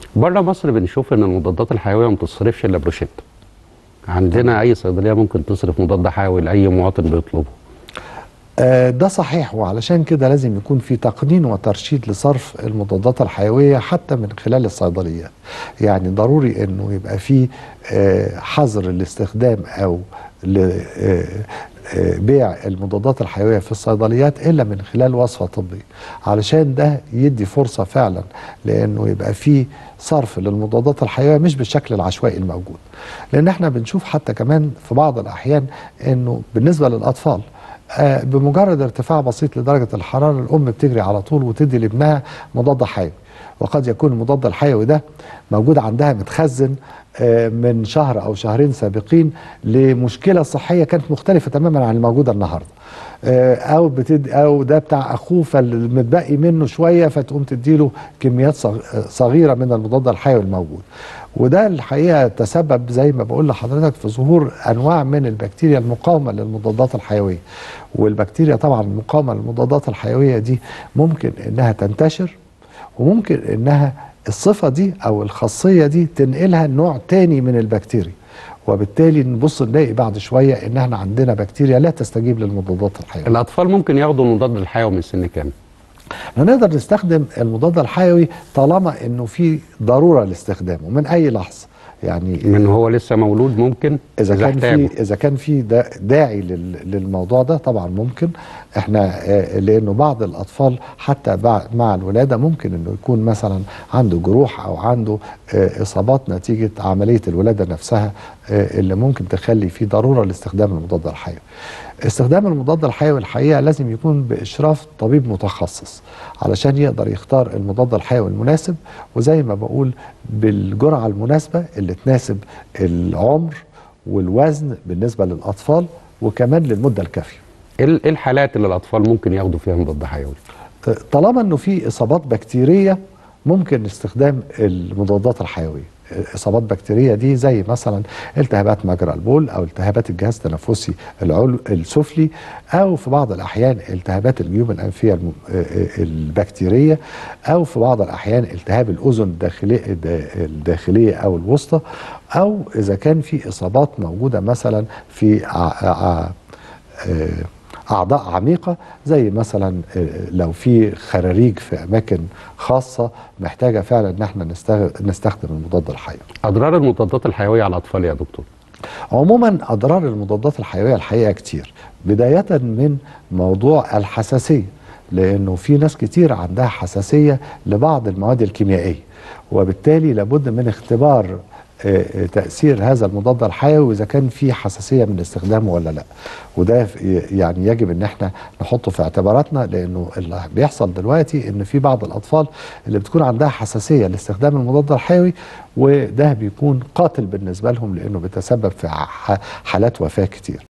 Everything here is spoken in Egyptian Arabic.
بره مصر بنشوف ان المضادات الحيويه ما بتصرفش الا بروشته عندنا اي صيدليه ممكن تصرف مضاد حيوي لاي مواطن بيطلبه آه، ده صحيح وعلشان كده لازم يكون في تقنين وترشيد لصرف المضادات الحيويه حتى من خلال الصيدليات يعني ضروري انه يبقى في آه، حظر الاستخدام او ل- آه، آه، بيع المضادات الحيويه في الصيدليات الا من خلال وصفه طبيه علشان ده يدي فرصه فعلا لانه يبقى في صرف للمضادات الحيويه مش بالشكل العشوائي الموجود لان احنا بنشوف حتى كمان في بعض الاحيان انه بالنسبه للاطفال آه، بمجرد ارتفاع بسيط لدرجه الحراره الام بتجري على طول وتدي لابنها مضاد حيوي وقد يكون المضاد الحيوي ده موجود عندها متخزن آه، من شهر او شهرين سابقين لمشكله صحيه كانت مختلفه تماما عن الموجوده النهارده آه، او بتد او ده بتاع اخوه فالمتبقي منه شويه فتقوم تديله كميات صغ- صغيره من المضاد الحيوي الموجود وده الحقيقه تسبب زي ما بقول لحضرتك في ظهور انواع من البكتيريا المقاومه للمضادات الحيويه والبكتيريا طبعا المقاومه للمضادات الحيويه دي ممكن انها تنتشر وممكن انها الصفه دي او الخاصيه دي تنقلها نوع تاني من البكتيريا وبالتالي نبص نلاقي بعد شويه ان احنا عندنا بكتيريا لا تستجيب للمضادات الحيويه الاطفال ممكن ياخدوا المضاد الحيوي من سن كام احنا نقدر نستخدم المضاد الحيوي طالما انه في ضروره لاستخدامه من اي لحظه يعني من هو لسه مولود ممكن اذا كان احتاجه. في اذا كان في دا- داعي لل- للموضوع ده طبعا ممكن احنا آه، لانه بعض الاطفال حتى بع- مع الولاده ممكن انه يكون مثلا عنده جروح او عنده آه، اصابات نتيجه عمليه الولاده نفسها آه، اللي ممكن تخلي في ضروره لاستخدام المضاد الحيوي. استخدام المضاد الحيوي الحقيقه لازم يكون باشراف طبيب متخصص علشان يقدر يختار المضاد الحيوي المناسب وزي ما بقول بالجرعه المناسبه اللي تناسب العمر والوزن بالنسبه للاطفال وكمان للمده الكافيه. ايه ال- إيه الحالات اللي الاطفال ممكن ياخدوا فيها مضاد حيوي طالما انه في اصابات بكتيريه ممكن استخدام المضادات الحيويه اصابات بكتيريه دي زي مثلا التهابات مجرى البول او التهابات الجهاز التنفسي العلو السفلي او في بعض الاحيان التهابات الجيوب الانفيه الم- البكتيريه او في بعض الاحيان التهاب الاذن الداخليه الداخليه او الوسطى او اذا كان في اصابات موجوده مثلا في ع- ع- آه، اعضاء عميقه زي مثلا آه، لو في خراريج في اماكن خاصه محتاجه فعلا ان احنا نستغ- نستخدم المضاد الحيوي. اضرار المضادات الحيويه على الاطفال يا دكتور عموما اضرار المضادات الحيويه الحقيقه كتير بدايه من موضوع الحساسيه لانه في ناس كتير عندها حساسيه لبعض المواد الكيميائيه وبالتالي لابد من اختبار آه، آه، تاثير هذا المضاد الحيوي واذا كان في حساسيه من استخدامه ولا لا وده ف- يعني يجب ان احنا نحطه في اعتباراتنا لانه اللي بيحصل دلوقتي ان في بعض الاطفال اللي بتكون عندها حساسيه لاستخدام المضاد الحيوي وده بيكون قاتل بالنسبه لهم لانه بيتسبب في ح- حالات وفاه كتير